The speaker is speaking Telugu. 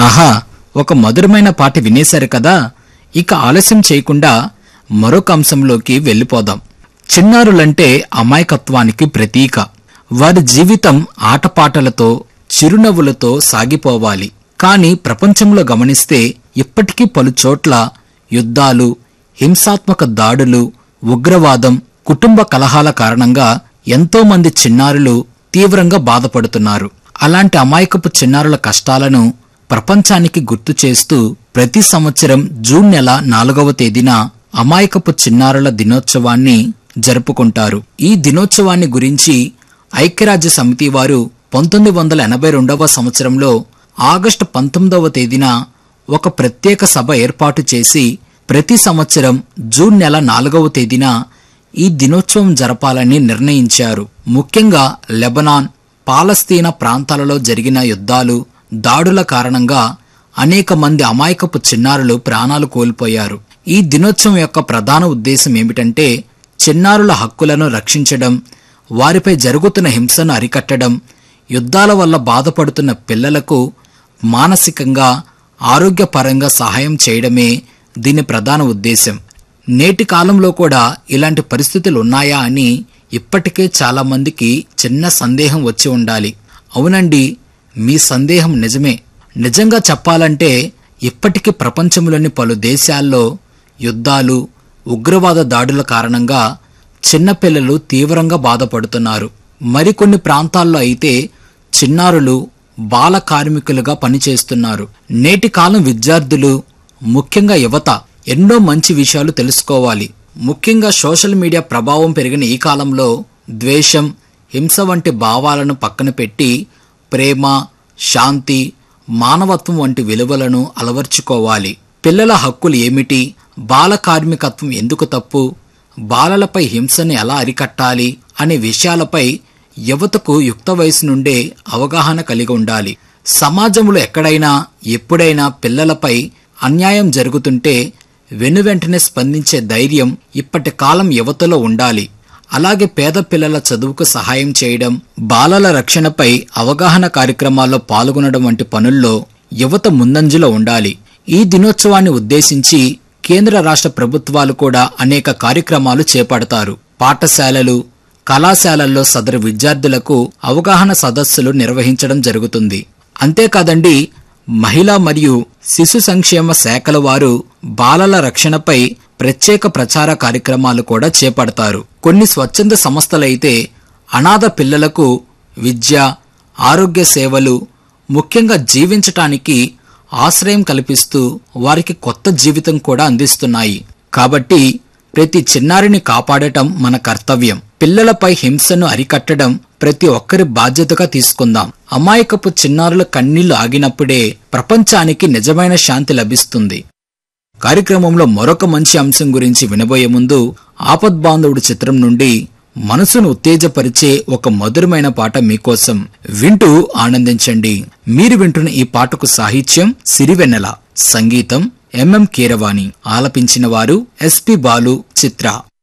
ఆహా ఒక మధురమైన పాట వినేశారు కదా ఇక ఆలస్యం చేయకుండా మరొక అంశంలోకి వెళ్ళిపోదాం చిన్నారులంటే అమాయకత్వానికి ప్రతీక వారి జీవితం ఆటపాటలతో చిరునవ్వులతో సాగిపోవాలి కాని ప్రపంచంలో గమనిస్తే ఇప్పటికీ పలు చోట్ల యుద్ధాలు హింసాత్మక దాడులు ఉగ్రవాదం కుటుంబ కలహాల కారణంగా ఎంతో మంది చిన్నారులు తీవ్రంగా బాధపడుతున్నారు అలాంటి అమాయకపు చిన్నారుల కష్టాలను ప్రపంచానికి గుర్తు చేస్తూ ప్రతి సంవత్సరం జూన్ నెల నాలుగవ తేదీన అమాయకపు చిన్నారుల దినోత్సవాన్ని జరుపుకుంటారు ఈ దినోత్సవాన్ని గురించి ఐక్యరాజ్య సమితి వారు పంతొమ్మిది వందల ఎనభై రెండవ సంవత్సరంలో ఆగస్టు పంతొమ్మిదవ తేదీన ఒక ప్రత్యేక సభ ఏర్పాటు చేసి ప్రతి సంవత్సరం జూన్ నెల నాలుగవ తేదీన ఈ దినోత్సవం జరపాలని నిర్ణయించారు ముఖ్యంగా లెబనాన్ పాలస్తీనా ప్రాంతాలలో జరిగిన యుద్ధాలు దాడుల కారణంగా అనేక మంది అమాయకపు చిన్నారులు ప్రాణాలు కోల్పోయారు ఈ దినోత్సవం యొక్క ప్రధాన ఉద్దేశం ఏమిటంటే చిన్నారుల హక్కులను రక్షించడం వారిపై జరుగుతున్న హింసను అరికట్టడం యుద్ధాల వల్ల బాధపడుతున్న పిల్లలకు మానసికంగా ఆరోగ్యపరంగా సహాయం చేయడమే దీని ప్రధాన ఉద్దేశం నేటి కాలంలో కూడా ఇలాంటి పరిస్థితులు ఉన్నాయా అని ఇప్పటికే చాలా మందికి చిన్న సందేహం వచ్చి ఉండాలి అవునండి మీ సందేహం నిజమే నిజంగా చెప్పాలంటే ఇప్పటికీ ప్రపంచంలోని పలు దేశాల్లో యుద్ధాలు ఉగ్రవాద దాడుల కారణంగా చిన్నపిల్లలు తీవ్రంగా బాధపడుతున్నారు మరికొన్ని ప్రాంతాల్లో అయితే చిన్నారులు బాల కార్మికులుగా పనిచేస్తున్నారు నేటి కాలం విద్యార్థులు ముఖ్యంగా యువత ఎన్నో మంచి విషయాలు తెలుసుకోవాలి ముఖ్యంగా సోషల్ మీడియా ప్రభావం పెరిగిన ఈ కాలంలో ద్వేషం హింస వంటి భావాలను పక్కన పెట్టి ప్రేమ శాంతి మానవత్వం వంటి విలువలను అలవర్చుకోవాలి పిల్లల హక్కులు ఏమిటి బాల కార్మికత్వం ఎందుకు తప్పు బాలలపై హింసను ఎలా అరికట్టాలి అనే విషయాలపై యువతకు యుక్త వయసు నుండే అవగాహన కలిగి ఉండాలి సమాజంలో ఎక్కడైనా ఎప్పుడైనా పిల్లలపై అన్యాయం జరుగుతుంటే వెనువెంటనే స్పందించే ధైర్యం ఇప్పటి కాలం యువతలో ఉండాలి అలాగే పేద పిల్లల చదువుకు సహాయం చేయడం బాలల రక్షణపై అవగాహన కార్యక్రమాల్లో పాల్గొనడం వంటి పనుల్లో యువత ముందంజలో ఉండాలి ఈ దినోత్సవాన్ని ఉద్దేశించి కేంద్ర రాష్ట్ర ప్రభుత్వాలు కూడా అనేక కార్యక్రమాలు చేపడతారు పాఠశాలలు కళాశాలల్లో సదరు విద్యార్థులకు అవగాహన సదస్సులు నిర్వహించడం జరుగుతుంది అంతేకాదండి మహిళా మరియు శిశు సంక్షేమ శాఖల వారు బాలల రక్షణపై ప్రత్యేక ప్రచార కార్యక్రమాలు కూడా చేపడతారు కొన్ని స్వచ్ఛంద సంస్థలైతే అనాథ పిల్లలకు విద్య ఆరోగ్య సేవలు ముఖ్యంగా జీవించటానికి ఆశ్రయం కల్పిస్తూ వారికి కొత్త జీవితం కూడా అందిస్తున్నాయి కాబట్టి ప్రతి చిన్నారిని కాపాడటం మన కర్తవ్యం పిల్లలపై హింసను అరికట్టడం ప్రతి ఒక్కరి బాధ్యతగా తీసుకుందాం అమాయకపు చిన్నారుల కన్నీళ్లు ఆగినప్పుడే ప్రపంచానికి నిజమైన శాంతి లభిస్తుంది కార్యక్రమంలో మరొక మంచి అంశం గురించి వినబోయే ముందు ఆపద్బాంధవుడు చిత్రం నుండి మనసును ఉత్తేజపరిచే ఒక మధురమైన పాట మీకోసం వింటూ ఆనందించండి మీరు వింటున్న ఈ పాటకు సాహిత్యం సిరివెన్నెల సంగీతం ఎంఎం కీరవాణి ఆలపించిన వారు ఎస్పి బాలు చిత్ర